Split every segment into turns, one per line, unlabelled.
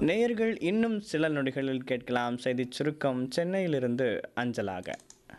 நேயர்கள் இன்னும் சில நொடிகளில் கேட்கலாம் செய்திச் சுருக்கம் சென்னையிலிருந்து அஞ்சலாக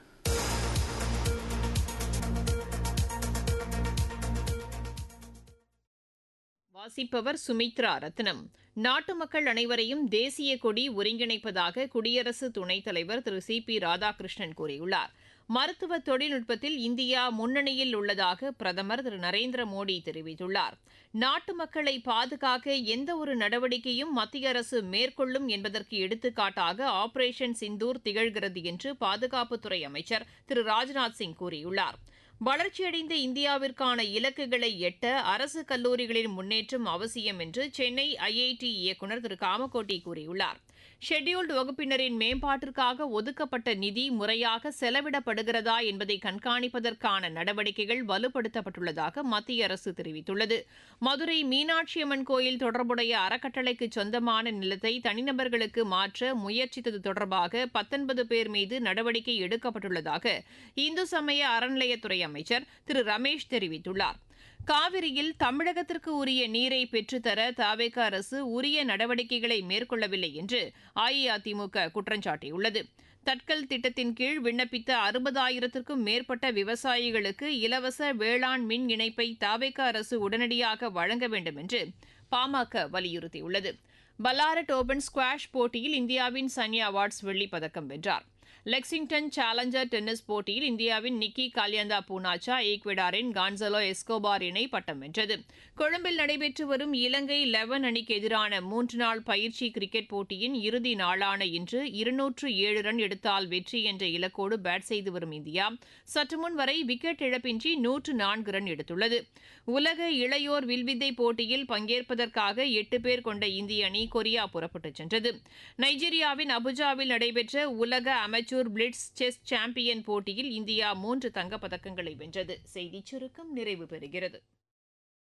வாசிப்பவர் சுமித்ரா ரத்னம் நாட்டு மக்கள் அனைவரையும் தேசிய கொடி ஒருங்கிணைப்பதாக குடியரசு துணைத் தலைவர் திரு சி பி ராதாகிருஷ்ணன் கூறியுள்ளார் மருத்துவ தொழில்நுட்பத்தில் இந்தியா முன்னணியில் உள்ளதாக பிரதமர் திரு நரேந்திர மோடி தெரிவித்துள்ளார் நாட்டு மக்களை பாதுகாக்க எந்த ஒரு நடவடிக்கையும் மத்திய அரசு மேற்கொள்ளும் என்பதற்கு எடுத்துக்காட்டாக ஆபரேஷன் சிந்தூர் திகழ்கிறது என்று பாதுகாப்புத்துறை அமைச்சர் திரு ராஜ்நாத் சிங் கூறியுள்ளார் வளர்ச்சியடைந்த இந்தியாவிற்கான இலக்குகளை எட்ட அரசு கல்லூரிகளின் முன்னேற்றம் அவசியம் என்று சென்னை ஐஐடி இயக்குநர் திரு காமகோட்டி கூறியுள்ளார் ஷெட்யூல்டு வகுப்பினரின் மேம்பாட்டிற்காக ஒதுக்கப்பட்ட நிதி முறையாக செலவிடப்படுகிறதா என்பதை கண்காணிப்பதற்கான நடவடிக்கைகள் வலுப்படுத்தப்பட்டுள்ளதாக மத்திய அரசு தெரிவித்துள்ளது மதுரை மீனாட்சியம்மன் கோயில் தொடர்புடைய அறக்கட்டளைக்கு சொந்தமான நிலத்தை தனிநபர்களுக்கு மாற்ற முயற்சித்தது தொடர்பாக பத்தொன்பது பேர் மீது நடவடிக்கை எடுக்கப்பட்டுள்ளதாக இந்து சமய அறநிலையத்துறை அமைச்சர் திரு ரமேஷ் தெரிவித்துள்ளார் காவிரியில் தமிழகத்திற்கு உரிய நீரை பெற்றுத்தர தாவேக அரசு உரிய நடவடிக்கைகளை மேற்கொள்ளவில்லை என்று அஇஅதிமுக குற்றம் சாட்டியுள்ளது தட்கல் திட்டத்தின் கீழ் விண்ணப்பித்த அறுபதாயிரத்திற்கும் மேற்பட்ட விவசாயிகளுக்கு இலவச வேளாண் மின் இணைப்பை தாவேக அரசு உடனடியாக வழங்க வேண்டும் என்று பாமக வலியுறுத்தியுள்ளது பல்லாரட் ஓபன் ஸ்குவாஷ் போட்டியில் இந்தியாவின் சன்யா வாட்ஸ் வெள்ளிப் பதக்கம் வென்றார் லெக்சிங்டன் சேலஞ்சர் டென்னிஸ் போட்டியில் இந்தியாவின் நிக்கி கால்யந்தா பூனாச்சா ஈக்வெடாரின் கான்சலோ எஸ்கோபார் இணை பட்டம் வென்றது கொழும்பில் நடைபெற்று வரும் இலங்கை லெவன் அணிக்கு எதிரான மூன்று நாள் பயிற்சி கிரிக்கெட் போட்டியின் இறுதி நாளான இன்று இருநூற்று ஏழு ரன் எடுத்தால் வெற்றி என்ற இலக்கோடு பேட் செய்து வரும் இந்தியா சற்று முன் வரை விக்கெட் இழப்பின்றி நூற்று நான்கு ரன் எடுத்துள்ளது உலக இளையோர் வில்வித்தை போட்டியில் பங்கேற்பதற்காக எட்டு பேர் கொண்ட இந்திய அணி கொரியா புறப்பட்டுச் சென்றது நைஜீரியாவின் அபுஜாவில் நடைபெற்ற உலக அமைச்சர் பிளிட்ஸ் செஸ் சாம்பியன் போட்டியில் இந்தியா மூன்று தங்கப்பதக்கங்களை வென்றது செய்திச் சுருக்கம் நிறைவு பெறுகிறது